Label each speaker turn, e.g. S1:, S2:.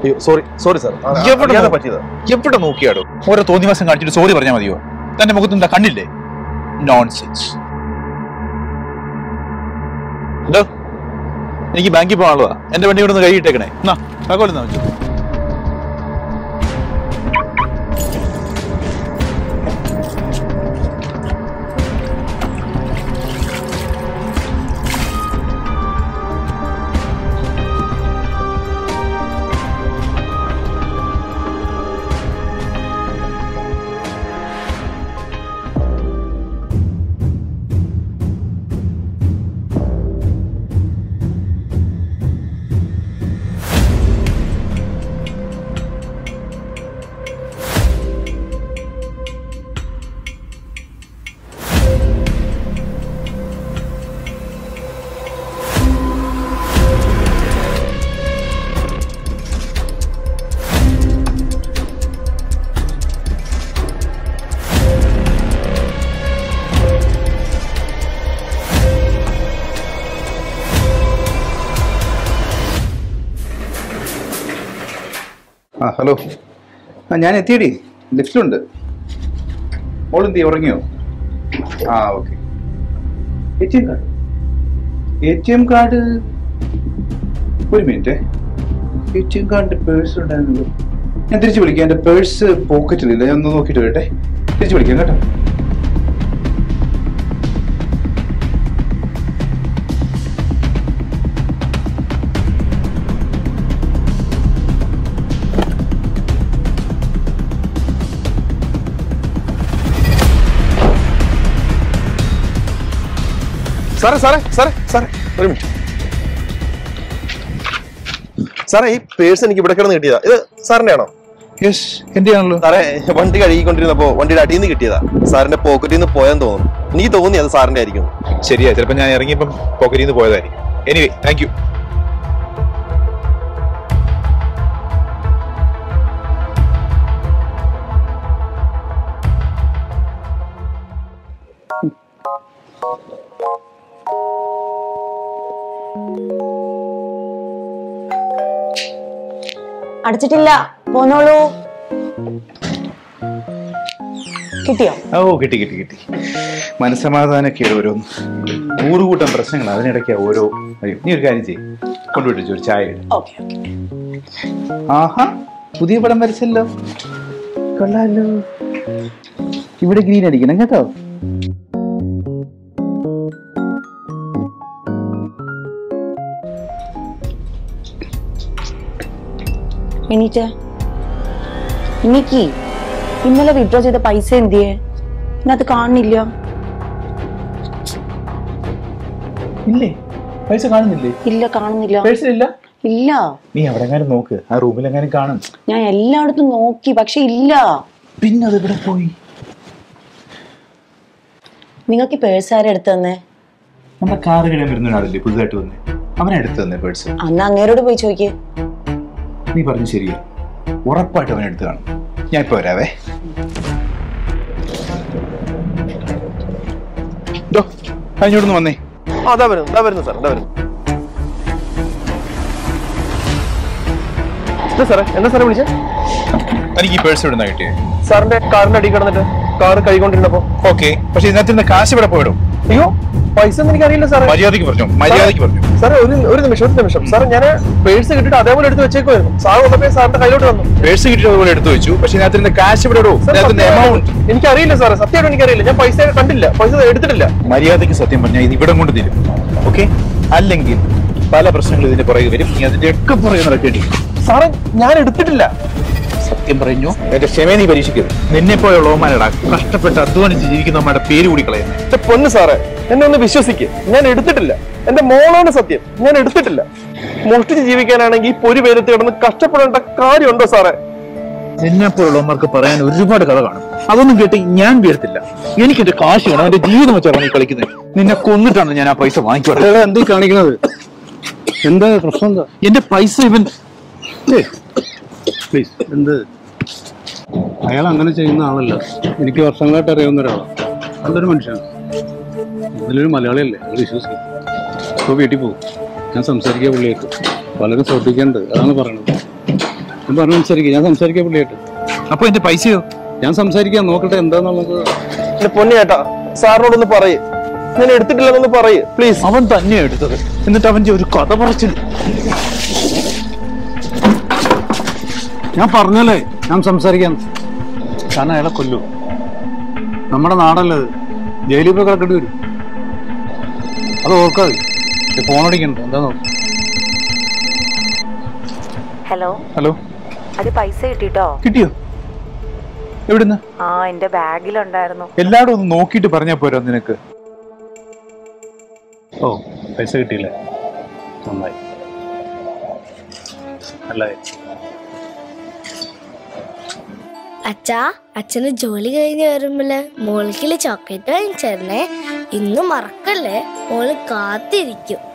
S1: Sorry sorry sir
S2: എവിടെ
S1: അറിയാതെ
S2: no-
S1: പറ്റിയതാ
S2: എവിടെ നോക്കിയാടോ ഓരോ തോന്നിവാസം കാണിച്ചിട്ട് സോറി പറഞ്ഞാൽ മതിയോ തന്റെ മുഖത്ത് എന്താ കണ്ടില്ലേ നോൺസെൻസ് എന്തോ എനിക്ക് ബാങ്കിൽ പോകാനുള്ളതാ എന്റെ വണ്ടി ഇവിടെ നിന്ന് കൈ ഇട്ടേക്കണേ എന്നാ താക്കോലെന്നാ വെച്ചു
S3: ആ ഹലോ ആ ഞാൻ എത്തിയടി ലിഫ്റ്റിലുണ്ട് മോൾ എന്ത് ചെയ്യും? ഉറങ്ങിയോ ആ okay A T M card A T M card ഒരു മിനിറ്റ് എ ടി എം കാർഡിന്റെ പേഴ്സ് ഉണ്ടായിരുന്നു ഞാൻ തിരിച്ചു വിളിക്കാം എൻ്റെ പേഴ്സ് പോക്കറ്റിലില്ല ഞാൻ ഒന്ന് നോക്കിയിട്ട് വരട്ടെ തിരിച്ചു വിളിക്കാം കേട്ടോ
S1: സാറേ സാറേ സാറേ സാറേ ഒരു മിനിറ്റ് സാറേ ഈ പേഴ്സ് എനിക്ക് ഇവിടെ കിടന്ന് കിട്ടിയതാ ഇത് സാറിന്റെ ആണോ
S2: യെസ് എന്റെ ആണല്ലോ
S1: സാറേ വണ്ടി കഴുകിക്കൊണ്ടിരുന്നപ്പോ വണ്ടിയുടെ അടിയിൽ നിന്ന് കിട്ടിയതാ സാറിന്റെ പോക്കറ്റിൽ നിന്ന് പോയെന്ന് തോന്നുന്നു എനിക്ക് തോന്നി അത് സാറിന്റെ ആയിരിക്കും
S2: ശരിയാ ചിലപ്പോ ഞാൻ ഇറങ്ങിയപ്പം പോക്കറ്റിൽ നിന്ന് പോയതായിരിക്കും എനിവേ താങ്ക് യു
S4: അടച്ചിട്ടില്ല പോന്നോളൂ കിട്ടിയോ
S3: ഓ കിട്ടി കിട്ടി കിട്ടി മനസ്സമാധാനക്കേട് ഓരോന്ന് നൂറുകൂട്ടം പ്രശ്നങ്ങൾ അതിനിടയ്ക്ക് ഓരോ അയ്യോ നീ ഒരു കാര്യം ചെയ്യും കൊണ്ടുവിട്ടു ഒരു ചായ ഇട്.
S4: ഓക്കെ ഓക്കെ
S3: ആഹാ പുതിയ പടം വരച്ചല്ലോ കൊള്ളാലോ ഇവിടെ ഗ്രീൻ അടിക്കണം കേട്ടോ
S4: എണീറ്റ് എനിക്ക് ഇന്നലെ വിഡ്രോ ചെയ്ത പൈസ എന്തിയെ ഇതിനകത്ത് കാണുന്നില്ല
S3: ഇല്ലേ പൈസ കാണുന്നില്ലേ
S4: ഇല്ല കാണുന്നില്ല
S3: പേഴ്സിലില്ല
S4: ഇല്ല
S3: നീ അവിടെ എങ്ങാനും നോക്ക് ആ റൂമിൽ എങ്ങാനും കാണും
S4: ഞാൻ എല്ലായിടത്തും നോക്കി പക്ഷെ ഇല്ല
S3: പിന്നെ അത് ഇവിടെ പോയി
S4: നിങ്ങൾക്ക് പേഴ്സ് ആരെ എടുത്തു തന്നെ
S3: നമ്മുടെ കാറ് കഴിയാൻ വരുന്ന ഒരാളില്ലേ പുതുതായിട്ട് വന്ന് അവനെ എടുത്തു തന്നെ പേഴ്സ്
S4: അന്ന് അങ്ങേരോട് പോയി ചോദിക്കേ
S3: നീ പറഞ്ഞു ശരിയാ ഉറപ്പായിട്ട് അവൻ എടുത്തു കാണും ഞാൻ ഇപ്പൊ വരാവേ
S2: ഡോ അതിനോടൊന്ന് വന്നേ
S1: ആ, അതാ വരുന്നു അതാ വരുന്നു സാർ അതാ വരുന്നു എന്താ സാറേ എന്താ സാറേ വിളിച്ചേ
S2: തനിക്ക് ഈ പേഴ്സ് ഇവിടെ നിന്ന് കിട്ടിയേ
S1: സാറിന്റെ കാറിന്റെ അടി കിടന്നിട്ട് കാർ കഴുകിക്കൊണ്ടിരുന്നപ്പോ
S2: ഓക്കെ പക്ഷെ ഇതിനകത്ത് നിന്ന് കാശ് ഇവിടെ പോയിടും
S1: അയ്യോ പൈസ ഒന്നും എനിക്കറിയില്ല സാറേ
S2: മര്യാദയ്ക്ക് പറഞ്ഞു മര്യാദയ്ക്ക് പറഞ്ഞു
S1: സാറേ ഒരു ഒരു നിമിഷം ഒരു നിമിഷം സാറേ ഞാൻ പേഴ്സ് കിട്ടിയിട്ട് അതേപോലെ എടുത്ത് വെച്ചേക്കുമായിരുന്നു സാർ വന്നപ്പോ സാറിന്റെ കയ്യിലോട്ട് വന്നു
S2: പേഴ്സ് കിട്ടിയത് അതുപോലെ എടുത്തു വെച്ചു പക്ഷെ ഇതിനകത്ത് നിന്ന് കാശ് ഇവിടെ ഇടൂ
S1: സാർ,
S2: ഇതിനകത്ത് എമൗണ്ട്
S1: സത്യമായിട്ടും എനിക്കറിയില്ല സാറേ സത്യമായിട്ടും എനിക്കറിയില്ല ഞാൻ പൈസ കണ്ടില്ല പൈസ എടുത്തിട്ടില്ല
S2: മര്യാദയ്ക്ക് സത്യം പറഞ്ഞാൽ ഇത് ഇവിടെ കൊണ്ട് തരും ഓക്കെ അല്ലെങ്കിൽ പല പ്രശ്നങ്ങളും ഇതിന്റെ പുറകെ വരും നീ അതിന്റെ ഒക്കെ പുറകെ നടക്കേണ്ടി വരും.
S1: സാറേ ഞാൻ എടുത്തിട്ടില്ല
S2: സത്യം പറഞ്ഞു എന്റെ ക്ഷമയെ നീ പരീക്ഷിക്കരുത് നിന്നെ പോയുള്ളവന്മാരടാ കഷ്ടപ്പെട്ട് അധ്വാനിച്ച് ജീവിക്കുന്നവന്മാരുടെ പേര് കൂടി കളയുന്നത്
S1: എന്റെ പൊന്ന് സാറേ എന്നെ ഒന്ന് വിശ്വസിക്ക് ഞാൻ എടുത്തിട്ടില്ല എന്റെ മോളാണ് സത്യം ഞാൻ എടുത്തിട്ടില്ല മോഷ്ടിച്ച് ജീവിക്കാനാണെങ്കിൽ ഈ പൊരി പേരത്ത് കിടന്ന് കഷ്ടപ്പെടേണ്ട കാര്യമുണ്ടോ സാറേ
S2: നിന്നെ പോലുള്ളവന്മാർക്ക് പറയാൻ ഒരുപാട് കഥ കാണും അതൊന്നും കേട്ട് ഞാൻ വീഴത്തില്ല എനിക്ക് എന്റെ കാശ് വേണം എന്റെ ജീവിതം വെച്ചാണ് നീ കളിക്കുന്നത് നിന്നെ കൊന്നിട്ടാണ് ഞാൻ ആ പൈസ വാങ്ങിക്കുന്നത്
S5: എന്തീ കാണിക്കുന്നത് എന്താ പ്രശ്നം എന്താ
S2: എന്റെ പൈസ ഇവൻ
S5: പ്ലീസ് എന്ത് അയാൾ അങ്ങനെ ചെയ്യുന്ന ആളല്ല എനിക്ക് വർഷങ്ങളായിട്ട് അറിയാവുന്ന ഒരാളാണ് നല്ലൊരു മനുഷ്യനാണ് അതിലൊരു മലയാളിയല്ലേ അത് വിശ്വസിക്കും ഇപ്പോൾ വീട്ടിൽ പോകും ഞാൻ സംസാരിക്കുക പുള്ളിയായിട്ട് പലരും ശ്രദ്ധിക്കേണ്ടത് അതാണ് പറയണത് ഞാൻ പറഞ്ഞു സംസാരിക്കാം ഞാൻ സംസാരിക്കാം പുള്ളിയായിട്ട്
S2: അപ്പൊ എന്റെ പൈസയോ
S5: ഞാൻ സംസാരിക്കാം നോക്കട്ടെ എന്താന്നുള്ളത്
S1: എന്റെ പൊന്നു ചേട്ടാ സാറിനോടൊന്ന് പറയ് ഞാൻ എടുത്തിട്ടില്ലെന്നൊന്ന് പറയ് പ്ലീസ്
S2: അവൻ തന്നെയാ എടുത്തത് എന്നിട്ട് അവന്റെ ഒരു കഥ പറച്ചിൽ
S5: ഞാൻ പറഞ്ഞല്ലേ ഞാൻ സംസാരിക്കാം
S2: ഞാൻ അയാളെ കൊല്ലു
S5: നമ്മുടെ നാടല്ലത് ജയിലിൽ പോയി കിടക്കേണ്ടി വരും അത് ഓർക്കാതെ ഫോൺ അടിക്കണ്ട എന്താ നോക്കാം
S6: ഹലോ
S2: ഹലോ
S6: അത് പൈസ കിട്ടിട്ടോ
S2: കിട്ടിയോ എവിടുന്ന്
S6: ആ എന്റെ ബാഗിലുണ്ടായിരുന്നു
S2: എല്ലാവരും ഒന്ന് നോക്കിയിട്ട് പറഞ്ഞാ പോരാ നിനക്ക്
S5: ഓ പൈസ കിട്ടിയില്ലേ നന്നായി നല്ലായി
S7: അച്ഛാ അച്ഛന് ജോലി കഴിഞ്ഞ് വരുമ്പോള് മോൾക്കില് ചോക്ലേറ്റ് വാങ്ങിച്ചേരണേ ഇന്ന് മറക്കല്ലേ മോള് കാത്തിരിക്കും